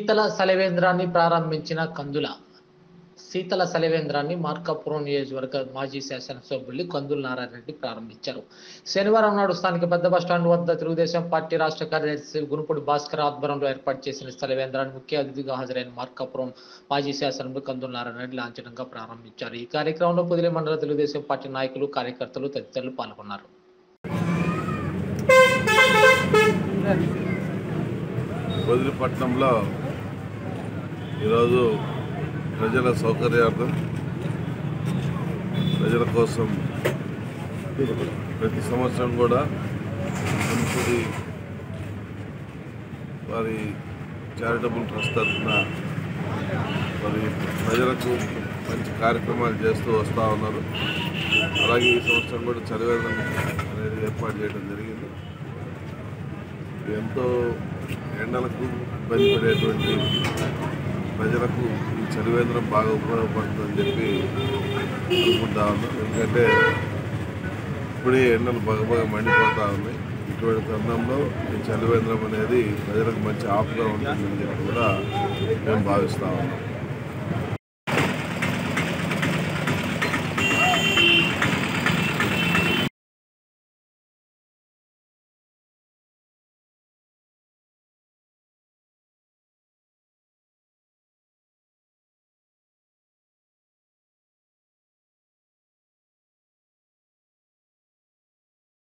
శీతల సలవేంద్రాన్ని ప్రారంభించిన కందుల శీతల సలవేంద్రాన్ని మార్కాపురం నియోజకవర్గ మాజీ శాసనసభ్యులు కందుల నారాయణ రెడ్డి ప్రారంభించారు శనివారం నాడు స్థానిక పెద్ద బస్టాండ్ వద్ద తెలుగుదేశం పార్టీ రాష్ట్ర కార్యదర్శి గునుపుడి భాస్కర్ ఆధ్వర్యంలో ఏర్పాటు చేసిన సలవేంద్రాన్ని ముఖ్య అతిథిగా హాజరైన మార్కాపురం మాజీ శాసనసభ్యులు కందుల నారాయణ రెడ్డి లాంఛనంగా ప్రారంభించారు ఈ కార్యక్రమంలో పొదిలి మండల తెలుగుదేశం పార్టీ నాయకులు కార్యకర్తలు తదితరులు పాల్గొన్నారు వదిలిపట్నంలో ఈరోజు ప్రజల సౌకర్యార్థం ప్రజల కోసం ప్రతి సంవత్సరం కూడా మంచిది వారి చారిటబుల్ ట్రస్ట్ తరఫున మరి ప్రజలకు మంచి కార్యక్రమాలు చేస్తూ వస్తూ ఉన్నారు అలాగే ఈ సంవత్సరం కూడా చలివేదన అనేది ఏర్పాటు చేయడం జరిగింది ఎంతో ఎండలకు ఇబ్బంది పడేటువంటి ప్రజలకు ఈ చలివేంద్రం బాగా ఉపయోగపడుతుందని చెప్పి అనుకుంటా ఉన్నాం ఎందుకంటే ఇప్పుడే ఎండలు బాగా బాగా మండిపోతూ ఉన్నాయి ఇటువంటి తరుణంలో ఈ చలివేంద్రం అనేది ప్రజలకు మంచి ఆఫ్గా ఉంటుందని చెప్పి కూడా మేము భావిస్తూ ఉన్నాం